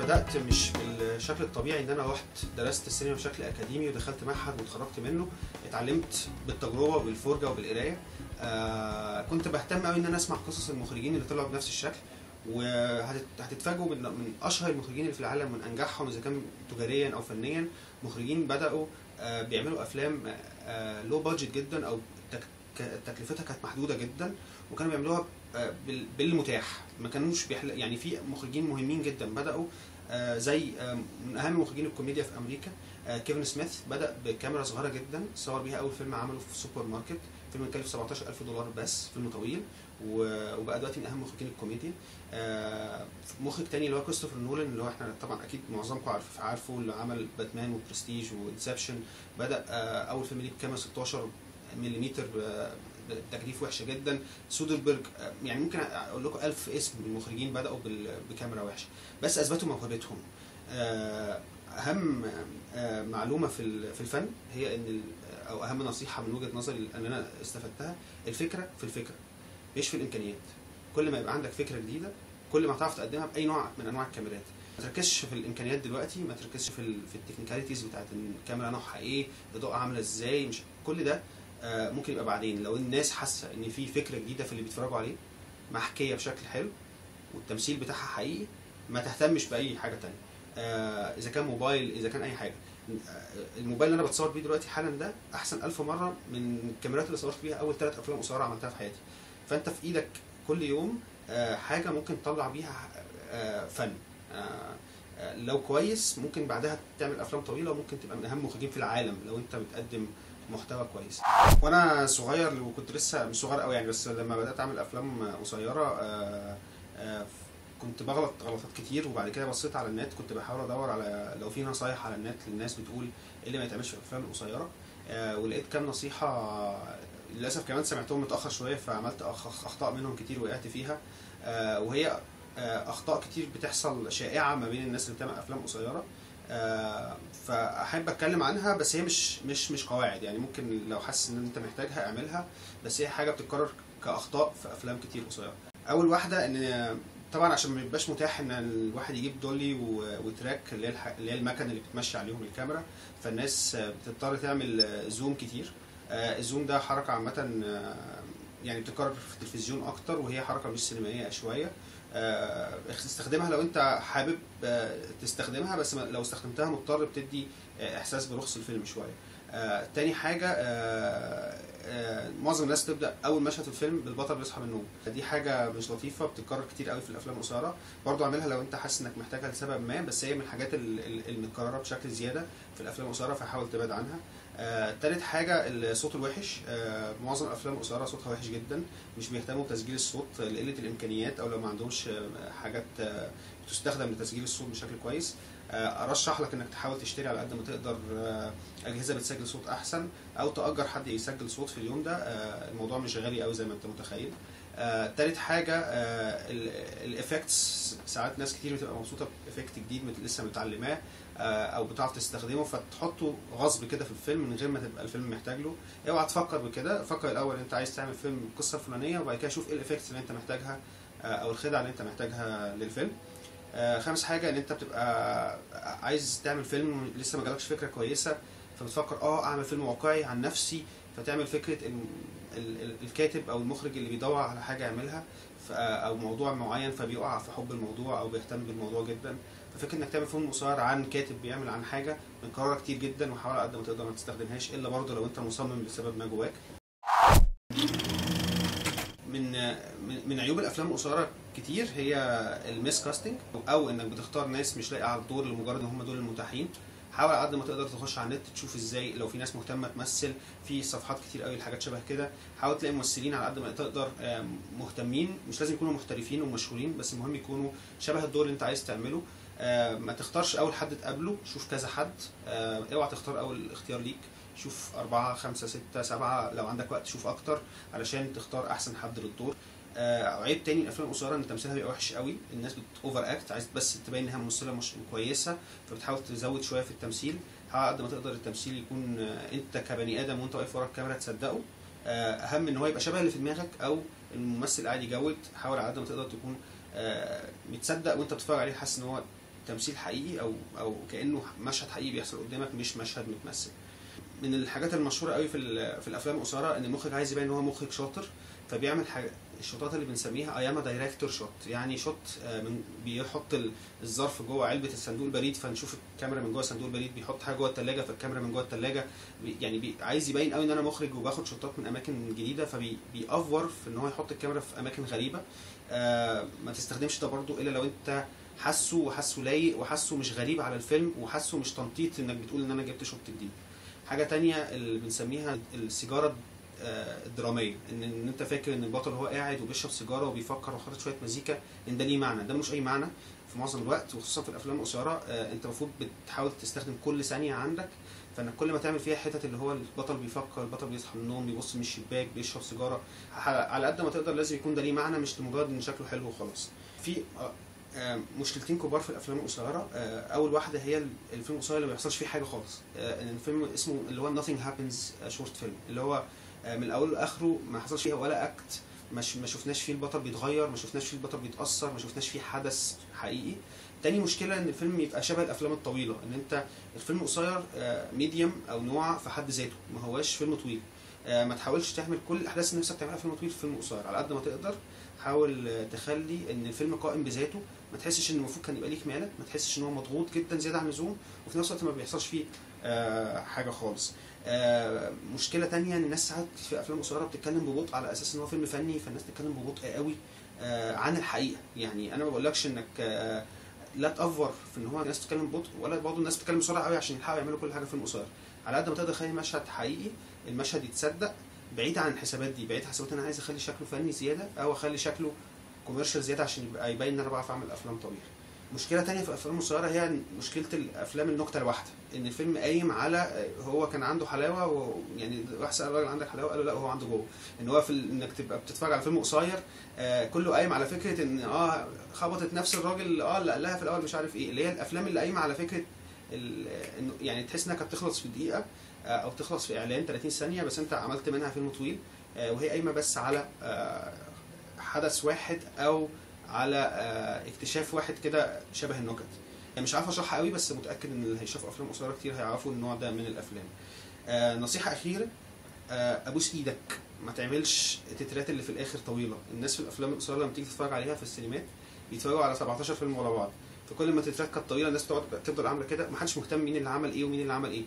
بدات مش بالشكل الطبيعي ان انا رحت درست السينما بشكل اكاديمي ودخلت معهد واتخرجت منه اتعلمت بالتجربه وبالفرجه وبالقرايه آه كنت بهتم قوي ان انا اسمع قصص المخرجين اللي طلعوا بنفس الشكل وهتتفاجئوا من, من اشهر المخرجين اللي في العالم من انجحهم اذا كان تجاريا او فنيا مخرجين بداوا آه بيعملوا افلام آه لو بادجت جدا او تك- تكلفتها كانت محدوده جدا وكانوا بيعملوها آه، بال- بالمتاح ما كانوش بيحل... يعني في مخرجين مهمين جدا بداوا آه، زي آه، من اهم مخرجين الكوميديا في امريكا آه، كيفن سميث بدا بكاميرا صغيره جدا صور بيها اول فيلم عمله في سوبر ماركت فيلم كلف 17000 دولار بس فيلم طويل و- وبقى دلوقتي من اهم مخرجين الكوميديا آه، مخرج تاني اللي هو كريستوفر نولان اللي هو احنا طبعا اكيد معظمكم عارف عارفه اللي عمل باتمان وبرستيج وانسبشن بدا آه، اول فيلم ليه بكاميرا 16 ملم تكليف وحشه جدا سودربرج آه، يعني ممكن اقول لكم ألف اسم من المخرجين بداوا بال- بكاميرا وحشه بس اثبتوا موهبتهم آه، اهم آه، معلومه في ال- في الفن هي ان ال- او اهم نصيحه من وجهه نظري ان انا استفدتها الفكره في الفكره مش في الامكانيات كل ما يبقى عندك فكره جديده كل ما تعرف تقدمها باي نوع من انواع الكاميرات ما تركزش في الامكانيات دلوقتي ما تركزش في ال في التكنيكاليتيز بتاعت الكاميرا نوعها ايه الاضاءه عامله ازاي مش كل ده آه، ممكن يبقى بعدين لو الناس حاسه ان في فكره جديده في اللي بيتفرجوا عليه محكيه بشكل حلو والتمثيل بتاعها حقيقي ما تهتمش باي حاجه تانية آه، اذا كان موبايل اذا كان اي حاجه آه، الموبايل اللي انا بتصور بيه دلوقتي حالا ده احسن ألف مره من الكاميرات اللي صورت بيها اول ثلاث افلام قصيره عملتها في حياتي فانت في ايدك كل يوم آه، حاجه ممكن تطلع بيها آه، فن آه، آه، لو كويس ممكن بعدها تعمل افلام طويله وممكن تبقى من اهم المخرجين في العالم لو انت بتقدم محتوى كويس وانا صغير وكنت لسه مش صغير قوي يعني بس لما بدات اعمل افلام قصيره آه، آه، كنت بغلط غلطات كتير وبعد كده بصيت على النت كنت بحاول ادور على لو في نصايح على النت للناس بتقول ايه اللي ما يتعملش في الافلام القصيره آه، ولقيت كام نصيحه للاسف كمان سمعتهم متاخر شويه فعملت أخ- اخطاء منهم كتير وقعت فيها آه، وهي آه، اخطاء كتير بتحصل شائعه ما بين الناس اللي بتعمل افلام قصيره آه، فاحب اتكلم عنها بس هي مش مش مش قواعد يعني ممكن لو حاسس ان انت محتاجها اعملها بس هي حاجه بتتكرر كاخطاء في افلام كتير قصيره اول واحده ان طبعا عشان ما يبقاش متاح ان الواحد يجيب دولي و- وتراك اللي هي الح- اللي هي المكن اللي بتمشي عليهم الكاميرا فالناس آه، بتضطر تعمل آه، زوم كتير آه، الزوم ده حركه عامه آه، يعني بتتكرر في التلفزيون اكتر وهي حركه مش سينمائيه شويه آه، استخدمها لو انت حابب آه، تستخدمها بس ما- لو استخدمتها مضطر بتدي آه، احساس برخص الفيلم شويه آه، تاني حاجه آه، آه، معظم الناس تبدا اول مشهد في الفيلم بالبطل بيصحى من النوم دي حاجه مش لطيفه بتتكرر كتير قوي في الافلام القصيره برضو اعملها لو انت حاسس انك محتاجها لسبب ما بس هي من الحاجات ال- ال- المتكرره بشكل زياده في الافلام القصيره فحاول تبعد عنها آه، تالت حاجة الصوت الوحش آه، معظم الأفلام القصيرة صوتها وحش جدا مش بيهتموا بتسجيل الصوت لقلة الإمكانيات أو لو ما عندهمش آه، حاجات آه، تستخدم لتسجيل الصوت بشكل كويس آه، أرشح لك إنك تحاول تشتري على قد ما تقدر آه، أجهزة بتسجل صوت أحسن أو تأجر حد يسجل صوت في اليوم ده آه، الموضوع مش غالي أوي زي ما أنت متخيل آه، تالت حاجة الافكتس ساعات ناس كتير بتبقى مبسوطة بإفكت جديد مت- لسه متعلماه آه، او بتعرف تستخدمه فتحطه غصب كده في الفيلم من غير ما تبقى الفيلم محتاج له اوعى تفكر بكده فكر الاول انت عايز تعمل فيلم بالقصه الفلانيه وبعد كده شوف ايه الافكتس اللي انت محتاجها آه، او الخدع اللي انت محتاجها للفيلم آه، خامس حاجه ان انت بتبقى عايز تعمل فيلم لسه ما جالكش فكره كويسه فبتفكر اه اعمل فيلم واقعي عن نفسي فتعمل فكره ال- ال- ال- الكاتب او المخرج اللي بيدور على حاجه يعملها ف- او موضوع معين فبيقع في حب الموضوع او بيهتم بالموضوع جدا ففكره انك تعمل فيلم قصير عن كاتب بيعمل عن حاجه مكرره كتير جدا وحاول على قد ما تقدر ما تستخدمهاش الا برضه لو انت مصمم لسبب ما جواك من من- من عيوب الافلام القصيره كتير هي الميس كاستنج او انك بتختار ناس مش لاقيه على الدور لمجرد ان هم دول المتاحين حاول على قد ما تقدر تخش على النت تشوف ازاي لو في ناس مهتمه تمثل في صفحات كتير قوي لحاجات شبه كده حاول تلاقي ممثلين على قد ما تقدر آه، مهتمين مش لازم يكونوا محترفين ومشهورين بس المهم يكونوا شبه الدور اللي انت عايز تعمله آه، ما تختارش اول حد تقابله شوف كذا حد آه، اوعى تختار اول اختيار ليك شوف أربعة خمسة ستة سبعة لو عندك وقت شوف أكتر علشان تختار أحسن حد للدور آه عيب تاني الافلام القصيره ان تمثيلها بيبقى وحش قوي الناس بتوفر اكت عايز بس تبين انها ممثله مش كويسه فبتحاول تزود شويه في التمثيل حاول على قد ما تقدر التمثيل يكون آه انت كبني ادم وانت واقف ورا الكاميرا تصدقه آه اهم ان هو يبقى شبه اللي في دماغك او الممثل قاعد يجود حاول على قد ما تقدر تكون آه متصدق وانت بتتفرج عليه حاسس ان هو تمثيل حقيقي او او كانه مشهد حقيقي بيحصل قدامك مش مشهد متمثل من الحاجات المشهوره قوي في ال- في الافلام القصيره ان المخرج عايز يبين ان هو مخرج شاطر فبيعمل حاجه الشوطات اللي بنسميها اياما دايركتور شوت يعني شوت آه، من بيحط ال- الظرف جوه علبه الصندوق البريد فنشوف الكاميرا من جوه صندوق البريد بيحط حاجه جوه الثلاجه فالكاميرا من جوه الثلاجه يعني بي عايز يبين قوي ان انا مخرج وباخد شوطات من اماكن جديده فبيأفور في ان هو يحط الكاميرا في اماكن غريبه آه ما تستخدمش ده برضو الا لو انت حاسه وحاسه لايق وحاسه مش غريب على الفيلم وحاسه مش تنطيط انك بتقول ان انا جبت شوت جديد حاجه تانية اللي بنسميها السيجاره آه، الدراميه ان ان انت فاكر ان البطل هو قاعد وبيشرب سيجاره وبيفكر وحاطط شويه مزيكا ان ده ليه معنى ده ملوش اي معنى في معظم الوقت وخصوصا في الافلام القصيره آه، انت المفروض بتحاول تستخدم كل ثانيه عندك فانك كل ما تعمل فيها حتت اللي هو البطل بيفكر البطل بيصحى من النوم بيبص من الشباك بيشرب سيجاره ح- على قد ما تقدر لازم يكون ده ليه معنى مش لمجرد ان شكله حلو وخلاص في آه، آه، مشكلتين كبار في الافلام القصيره آه، اول واحده هي الفيلم القصير اللي ما بيحصلش فيه حاجه خالص آه، ان الفيلم اسمه اللي هو nothing happens شورت فيلم اللي هو آه، من الاول لاخره ما حصلش فيه ولا اكت ما ش- ما شفناش فيه البطل بيتغير ما شفناش فيه البطل بيتاثر ما شفناش فيه حدث حقيقي تاني مشكله ان الفيلم يبقى شبه الافلام الطويله ان انت الفيلم قصير ميديوم او نوع في حد ذاته ما هواش فيلم طويل آه، ما تحاولش تعمل كل الاحداث اللي نفسك تعملها في فيلم طويل في فيلم قصير على قد ما تقدر حاول آه، تخلي ان الفيلم قائم بذاته ما تحسش ان المفروض كان يبقى ليك مالك ما تحسش ان هو مضغوط جدا زياده عن اللزوم وفي نفس الوقت ما بيحصلش فيه آه، حاجه خالص آه، مشكله تانية ان الناس ساعات في افلام قصيره بتتكلم ببطء على اساس ان هو فيلم فني فالناس تتكلم ببطء قوي آه، عن الحقيقه يعني انا ما بقولكش انك آه، لا تأفور في ان هو الناس تتكلم ببطء ولا برضه الناس بتتكلم بسرعه قوي عشان يلحقوا يعملوا كل حاجه في فيلم قصير على قد ما تقدر خلي المشهد حقيقي المشهد يتصدق بعيد عن الحسابات دي بعيد عن حسابات انا عايز اخلي شكله فني زياده او اخلي شكله كوميرشال زياده عشان يبقى يبين ان انا بعرف اعمل افلام طويله مشكله تانية في الافلام القصيره هي مشكله الافلام النكته الواحده ان الفيلم قايم على هو كان عنده حلاوه ويعني راح سال الراجل عندك حلاوه قال له لا هو عنده جوه ان هو في ال- انك تبقى بتتفرج على فيلم قصير آه كله قايم على فكره ان اه خبطت نفس الراجل اه اللي قال لها في الاول مش عارف ايه اللي هي الافلام اللي قايمه على فكره ال- انه يعني تحس انها كانت تخلص في دقيقه آه او تخلص في اعلان 30 ثانيه بس انت عملت منها فيلم طويل آه وهي قايمه بس على آه حدث واحد او على آه، اكتشاف واحد كده شبه النكت يعني مش عارف اشرحها قوي بس متاكد ان اللي هيشوفوا افلام قصيره كتير هيعرفوا النوع ده من الافلام آه، نصيحه اخيره آه، ابوس ايدك ما تعملش التترات اللي في الاخر طويله الناس في الافلام القصيره لما تيجي تتفرج عليها في السينمات بيتفرجوا على 17 فيلم ورا بعض فكل ما التترات كانت طويله الناس تقعد تفضل عامله كده محدش مهتم مين اللي عمل ايه ومين اللي عمل ايه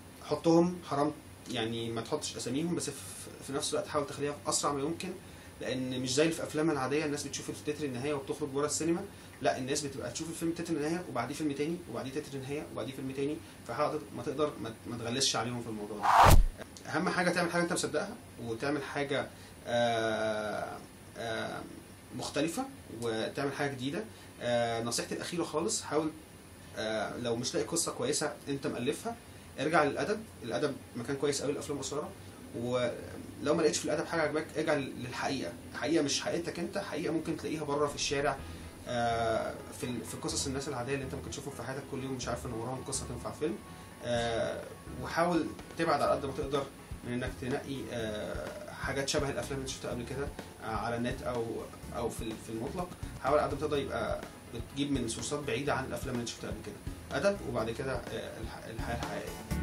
حطهم حرام يعني ما تحطش اساميهم بس في, في نفس الوقت حاول تخليها في اسرع ما يمكن لان مش زي اللي في افلام العاديه الناس بتشوف التتر النهايه وبتخرج بره السينما لا الناس بتبقى تشوف الفيلم تتر النهايه وبعديه فيلم تاني وبعديه تتر النهايه وبعديه فيلم تاني فحاول ما تقدر ما, ما تغلسش عليهم في الموضوع ده اهم حاجه تعمل حاجه انت مصدقها وتعمل حاجه آه آه مختلفه وتعمل حاجه جديده آه نصيحتي الاخيره خالص حاول آه لو مش لاقي قصه كويسه انت مالفها ارجع للادب الادب مكان كويس قوي الافلام القصيره ولو ما لقيتش في الادب حاجه عجباك ارجع للحقيقه حقيقه مش حقيقتك انت حقيقه ممكن تلاقيها بره في الشارع آه، في ال- في قصص الناس العاديه اللي انت ممكن تشوفهم في حياتك كل يوم مش عارف ان وراهم قصه تنفع فيلم آه، وحاول تبعد على قد ما تقدر من انك تنقي آه، حاجات شبه الافلام اللي شفتها قبل كده آه، على النت او او في ال- في المطلق حاول على قد ما تقدر يبقى بتجيب من سورسات بعيده عن الافلام اللي انت شفتها قبل كده ادب وبعد كده آه، الح- الحياه الحقيقيه